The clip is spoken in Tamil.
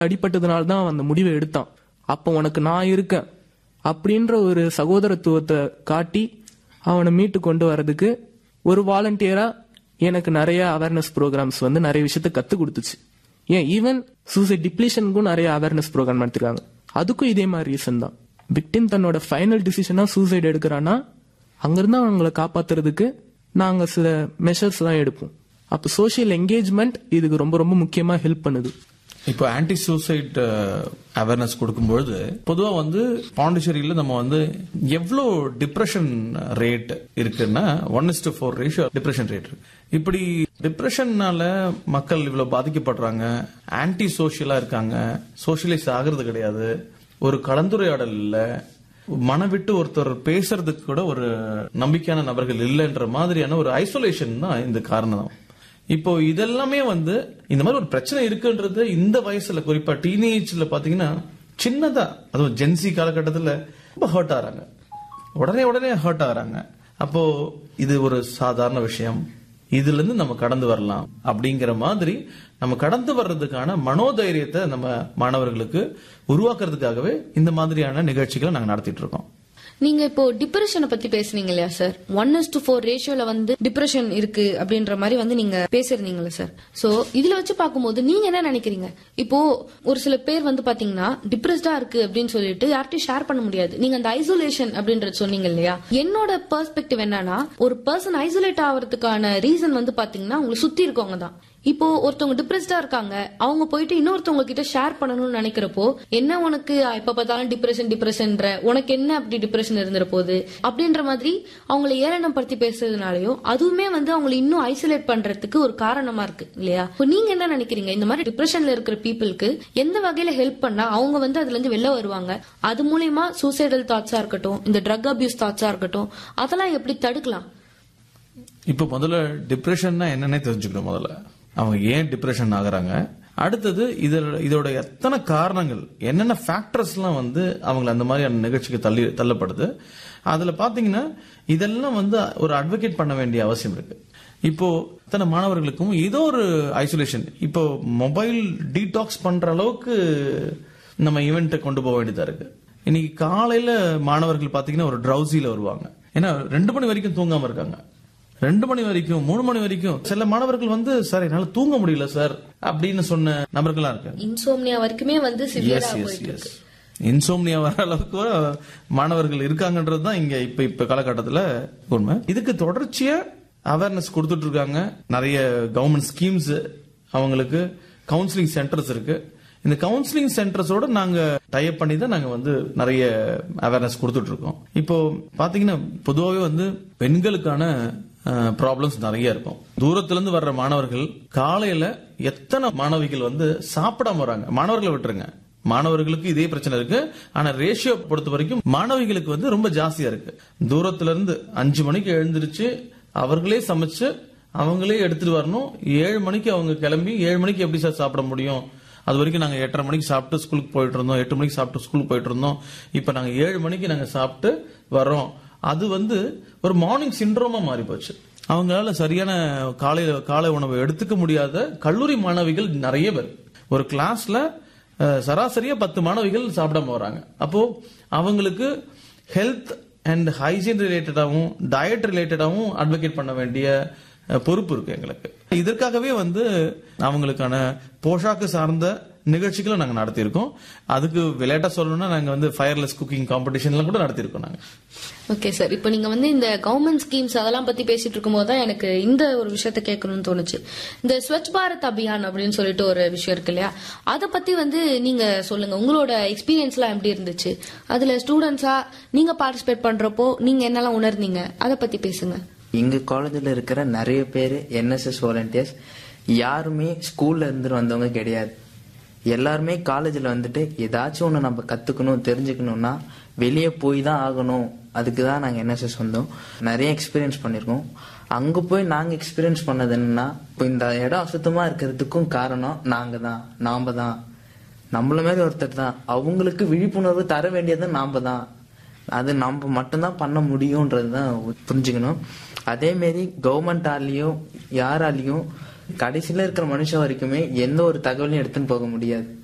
அடிபட்டதுனால தான் அவன் அந்த முடிவை எடுத்தான் அப்போ உனக்கு நான் இருக்கேன் அப்படின்ற ஒரு சகோதரத்துவத்தை காட்டி அவனை மீட்டு கொண்டு வர்றதுக்கு ஒரு வாலண்டியரா எனக்கு நிறைய அவேர்னஸ் ப்ரோக்ராம்ஸ் வந்து நிறைய விஷயத்த கத்து கொடுத்துச்சு ஏன் ஈவன் சூசைட் டிப்ளீஷனுக்கும் நிறைய அவேர்னஸ் ப்ரோக்ராம் நடத்திருக்காங்க அதுக்கும் இதே மாதிரி ரீசன் தான் விக்டிம் தன்னோட ஃபைனல் டிசிஷனா சூசைட் எடுக்கிறான்னா அங்கிருந்து அவங்களை காப்பாத்துறதுக்கு நாங்க சில மெஷர்ஸ் தான் எடுப்போம் அப்போ சோஷியல் என்கேஜ்மெண்ட் இதுக்கு ரொம்ப ரொம்ப முக்கியமா ஹெல்ப் பண்ணுது இப்போ ஆன்டி சூசைட் அவேர்னஸ் கொடுக்கும்பொழுது பொதுவா வந்து பாண்டிச்சேரியில நம்ம வந்து எவ்வளோ டிப்ரெஷன் ரேட் இருக்குன்னா one is to four ratio depression rate இருக்கு இப்படி டிப்ரெஷன்னால மக்கள் இவ்வளவு பாதிக்கப்படுறாங்க ஆன்டி சோஷியலா இருக்காங்க சோஷியலைஸ் ஆகிறது கிடையாது ஒரு கலந்துரையாடல் இல்ல மன விட்டு ஒருத்தர் பேசுறதுக்கு கூட ஒரு நம்பிக்கையான நபர்கள் இல்லைன்ற மாதிரியான ஒரு ஐசோலேஷன் தான் இந்த காரணம் இப்போ இதெல்லாமே வந்து இந்த மாதிரி ஒரு பிரச்சனை இருக்குன்றது இந்த வயசுல குறிப்பா டீனேஜ்ல பாத்தீங்கன்னா சின்னதா அதுவும் ஜென்சி காலகட்டத்துல ரொம்ப ஹர்ட் ஆறாங்க உடனே உடனே ஹர்ட் ஆகுறாங்க அப்போ இது ஒரு சாதாரண விஷயம் இதுல இருந்து நம்ம கடந்து வரலாம் அப்படிங்கிற மாதிரி நம்ம கடந்து வர்றதுக்கான மனோதைரியத்தை நம்ம மாணவர்களுக்கு உருவாக்குறதுக்காகவே இந்த மாதிரியான நிகழ்ச்சிகளை நாங்க நடத்திட்டு இருக்கோம் நீங்க இப்போ டிப்ரெஷனை பத்தி பேசுனீங்க இல்லையா sir one is to four ரேஷியோல வந்து டிப்ரெஷன் இருக்கு அப்படின்ற மாதிரி வந்து நீங்க பேசிருந்தீங்களா சார் சோ இதுல வச்சு பார்க்கும்போது நீங்க என்ன நினைக்கிறீங்க இப்போ ஒரு சில பேர் வந்து பாத்தீங்கன்னா டிப்ரெஸ்டா இருக்கு அப்படின்னு சொல்லிட்டு யார்கிட்டயும் ஷேர் பண்ண முடியாது நீங்க அந்த ஐசோலேஷன் அப்படின்றது சொன்னீங்க இல்லையா என்னோட பெர்ஸ்பெக்டிவ் என்னன்னா ஒரு பர்சன் ஐசோலேட் ஆகிறதுக்கான ரீசன் வந்து பாத்தீங்கன்னா உங்களை சுத்தி இருக்கவங்க தான் இப்போ ஒருத்தவங்க டிப்ரெஸ்டா இருக்காங்க அவங்க போயிட்டு இன்னொருத்தவங்க கிட்ட ஷேர் பண்ணணும்னு நினைக்கிறப்போ என்ன உனக்கு எப்ப பார்த்தாலும் டிப்ரெஷன் டிப்ரெஷன்ற உனக்கு என்ன அப்படி டிப்ரெஷன் இருந்துற போகுது அப்படின்ற மாதிரி அவங்களை ஏளனம் படுத்தி பேசுறதுனாலயும் அதுவுமே வந்து அவங்களை இன்னும் ஐசோலேட் பண்றதுக்கு ஒரு காரணமா இருக்கு இல்லையா இப்போ நீங்க என்ன நினைக்கிறீங்க இந்த மாதிரி டிப்ரெஷன்ல இருக்கிற பீப்புளுக்கு எந்த வகையில ஹெல்ப் பண்ணா அவங்க வந்து அதுல இருந்து வெளில வருவாங்க அது மூலியமா சூசைடல் தாட்ஸா இருக்கட்டும் இந்த ட்ரக் அபியூஸ் தாட்ஸா இருக்கட்டும் அதெல்லாம் எப்படி தடுக்கலாம் இப்போ முதல்ல டிப்ரெஷன்னா என்னன்னே தெரிஞ்சுக்கணும் முதல்ல அவங்க ஏன் டிப்ரெஷன் ஆகுறாங்க அடுத்தது இதில் இதோட எத்தனை காரணங்கள் என்னென்ன ஃபேக்டர்ஸ்லாம் வந்து அவங்கள அந்த மாதிரியான நிகழ்ச்சிக்கு தள்ளி தள்ளப்படுது அதுல பாத்தீங்கன்னா இதெல்லாம் வந்து ஒரு அட்வொகேட் பண்ண வேண்டிய அவசியம் இருக்கு இப்போ இத்தனை மாணவர்களுக்கும் ஏதோ ஒரு ஐசோலேஷன் இப்போ மொபைல் டீடாக்ஸ் பண்ற அளவுக்கு நம்ம ஈவெண்ட்டை கொண்டு போக வேண்டியதா இருக்கு இன்னைக்கு காலையில மாணவர்கள் பாத்தீங்கன்னா ஒரு ட்ரௌசில வருவாங்க ஏன்னா ரெண்டு மணி வரைக்கும் தூங்காம இருக்காங்க ரெண்டு மணி வரைக்கும் மூணு மணி வரைக்கும் சில மாணவர்கள் வந்து சார் என்னால தூங்க முடியல சார் அப்படின்னு சொன்ன நபர்களா இருக்காங்க இன்சோம்னியா வரைக்குமே வந்து சிவியரா எஸ் எஸ் போயிட்டு எஸ் இருக்கு இன்சோம்னியா வர அளவுக்கு கூட மாணவர்கள் இருக்காங்கன்றது தான் இங்க இப்ப இப்ப காலகட்டத்துல உண்மை இதுக்கு தொடர்ச்சியா அவேர்னஸ் கொடுத்துட்டு இருக்காங்க நிறைய கவர்மெண்ட் ஸ்கீம்ஸ் அவங்களுக்கு கவுன்சிலிங் சென்டர்ஸ் இருக்கு இந்த கவுன்சிலிங் சென்டர்ஸோட நாங்க டைப் பண்ணி தான் நாங்க வந்து நிறைய அவேர்னஸ் கொடுத்துட்டு இருக்கோம் இப்போ பாத்தீங்கன்னா பொதுவாகவே வந்து பெண்களுக்கான ப்ராப்ளம்ஸ் நிறைய இருக்கும் தூரத்துல இருந்து வர்ற மாணவர்கள் காலையில எத்தனை மாணவிகள் வந்து சாப்பிடாம வராங்க மாணவர்களை விட்டுருங்க மாணவர்களுக்கு இதே பிரச்சனை இருக்கு ஆனா ரேஷியோ பொறுத்த வரைக்கும் மாணவிகளுக்கு வந்து ரொம்ப ஜாஸ்தியா இருக்கு தூரத்துல இருந்து அஞ்சு மணிக்கு எழுந்திருச்சு அவர்களே சமைச்சு அவங்களே எடுத்துட்டு வரணும் ஏழு மணிக்கு அவங்க கிளம்பி ஏழு மணிக்கு எப்படி சார் சாப்பிட முடியும் அது வரைக்கும் நாங்க எட்டரை மணிக்கு சாப்பிட்டு ஸ்கூலுக்கு போயிட்டு இருந்தோம் எட்டு மணிக்கு சாப்பிட்டு ஸ்கூலுக்கு போயிட்டு இருந்தோம் இப்ப நாங்க ஏழு மணிக்கு நாங்க சாப்பிட்டு வரோம் அது வந்து ஒரு மார்னிங் சிண்ட்ரோமா மாறி போச்சு அவங்களால சரியான காலை காலை உணவை எடுத்துக்க முடியாத கல்லூரி மாணவிகள் நிறைய பேர் ஒரு கிளாஸ்ல அஹ், சராசரியா பத்து மாணவிகள் சாப்பிடாம வராங்க அப்போ அவங்களுக்கு ஹெல்த் அண்ட் ஹைஜீன் ரிலேட்டடாகவும் டயட் ரிலேட்டடாகவும் அட்வொகேட் பண்ண வேண்டிய அஹ், பொறுப்பு இருக்கு எங்களுக்கு இதற்காகவே வந்து அவங்களுக்கான போஷாக்கு சார்ந்த நிகழ்ச்சிகளை நாங்க நடத்தியிருக்கோம் அதுக்கு விளையாட்டா சொல்லணும்னா நாங்க வந்து ஃபயர்லெஸ் குக்கிங் காம்படிஷன்லாம் கூட நடத்தியிருக்கோம் நாங்க ஓகே சார் இப்போ நீங்க வந்து இந்த கவர்மெண்ட் ஸ்கீம்ஸ் அதெல்லாம் பத்தி பேசிட்டு இருக்கும்போது தான் எனக்கு இந்த ஒரு விஷயத்த கேட்கணும்னு தோணுச்சு இந்த ஸ்வச் பாரத் அபியான் அப்படின்னு சொல்லிட்டு ஒரு விஷயம் இருக்கு இல்லையா அதை பத்தி வந்து நீங்க சொல்லுங்க உங்களோட எக்ஸ்பீரியன்ஸ்லாம் எப்படி இருந்துச்சு அதுல ஸ்டூடெண்ட்ஸா நீங்க பார்ட்டிசிபேட் பண்றப்போ நீங்க என்னெல்லாம் உணர்ந்தீங்க அதை பத்தி பேசுங்க எங்க காலேஜ்ல இருக்கிற நிறைய பேர் என்எஸ்எஸ் வாலண்டியர்ஸ் யாருமே ஸ்கூல்ல இருந்து வந்தவங்க கிடையாது எல்லாருமே காலேஜ்ல வந்துட்டு ஏதாச்சும் ஒன்று நம்ம கத்துக்கணும் தெரிஞ்சுக்கணும்னா வெளியே போய் தான் ஆகணும் அதுக்கு தான் நாங்கள் என்எஸ்எஸ் வந்தோம் நிறைய எக்ஸ்பீரியன்ஸ் பண்ணியிருக்கோம் அங்கே போய் நாங்கள் எக்ஸ்பீரியன்ஸ் பண்ணது என்னன்னா இப்போ இந்த இடம் அசுத்தமாக இருக்கிறதுக்கும் காரணம் நாங்கள் தான் நாம தான் நம்மள மாதிரி ஒருத்தர் தான் அவங்களுக்கு விழிப்புணர்வு தர வேண்டியது நாம தான் அது நம்ம மட்டும்தான் பண்ண முடியும்ன்றது தான் புரிஞ்சுக்கணும் அதே மாரி கவர்மெண்டாலேயும் யாராலையும் கடைசியில இருக்கிற மனுஷன் வரைக்குமே எந்த ஒரு தகவலையும் எடுத்துன்னு போக முடியாது